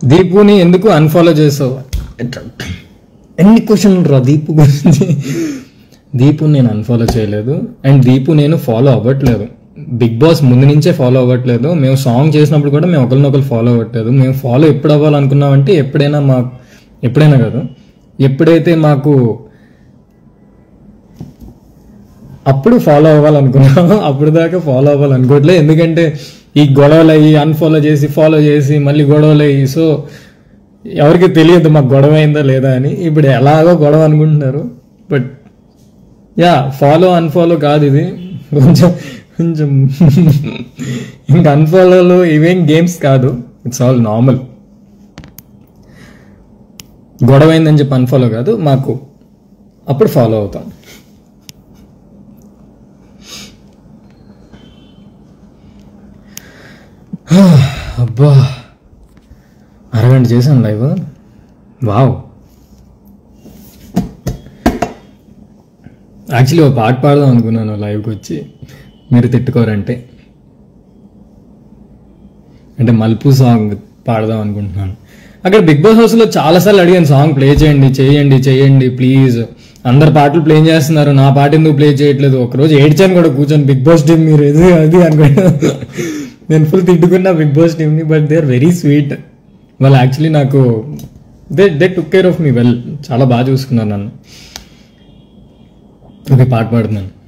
దీపుని ఎందుకు అన్ఫాలో చేసావు ఎన్ని క్వశ్చన్లు రా దీపు గురించి దీపు నేను అన్ఫాలో చేయలేదు అండ్ దీపు నేను ఫాలో అవ్వట్లేదు బిగ్ బాస్ ముందు నుంచే ఫాలో అవ్వట్లేదు మేము సాంగ్ చేసినప్పుడు కూడా మేము ఒకరినొకరు ఫాలో అవ్వట్లేదు మేము ఫాలో ఎప్పుడు అవ్వాలనుకున్నామంటే ఎప్పుడైనా మా ఎప్పుడైనా కాదు ఎప్పుడైతే మాకు అప్పుడు ఫాలో అవ్వాలనుకున్నాము అప్పుడు దాకా ఫాలో అవ్వాలనుకోవట్లేదు ఎందుకంటే ఈ గొడవలు అయ్యి అన్ఫాలో చేసి ఫాలో చేసి మళ్ళీ గొడవలు అయ్యి సో ఎవరికి తెలియదు మాకు గొడవ అయిందా లేదా అని ఇప్పుడు ఎలాగో గొడవ అనుకుంటున్నారు బట్ యా ఫాలో అన్ఫాలో కాదు ఇది కొంచెం కొంచెం ఇంకా అన్ఫాలోలో ఇవేం గేమ్స్ కాదు ఇట్స్ ఆల్ నార్మల్ గొడవ అయిందని చెప్పి అన్ఫాలో కాదు మాకు అప్పుడు ఫాలో అవుతాం అబ్బా అరగంట చేశాను లైవ్ వావ్ యాక్చువల్లీ ఒక పాట పాడదాం అనుకున్నాను లైవ్కి వచ్చి మీరు తిట్టుకోరంటే అంటే మలుపు సాంగ్ పాడదాం అనుకుంటున్నాను అక్కడ బిగ్ బాస్ హౌస్లో చాలాసార్లు అడిగాను సాంగ్ ప్లే చేయండి చేయండి చేయండి ప్లీజ్ అందరు పాటలు ప్లే చేస్తున్నారు నా పాట ఎందుకు ప్లే చేయట్లేదు ఒకరోజు ఏడ్చాను కూడా కూర్చొని బిగ్ బాస్ టీం మీరు ఇది అది అనుకుంటా నేను ఫుల్ తిట్టుకున్నా బిగ్ బాస్ టీంని but they are very sweet వాళ్ళు యాక్చువల్లీ నాకు they they took care of me well చాలా బాగా చూసుకున్నారు నన్ను ఓకే పాట పాడుతున్నాను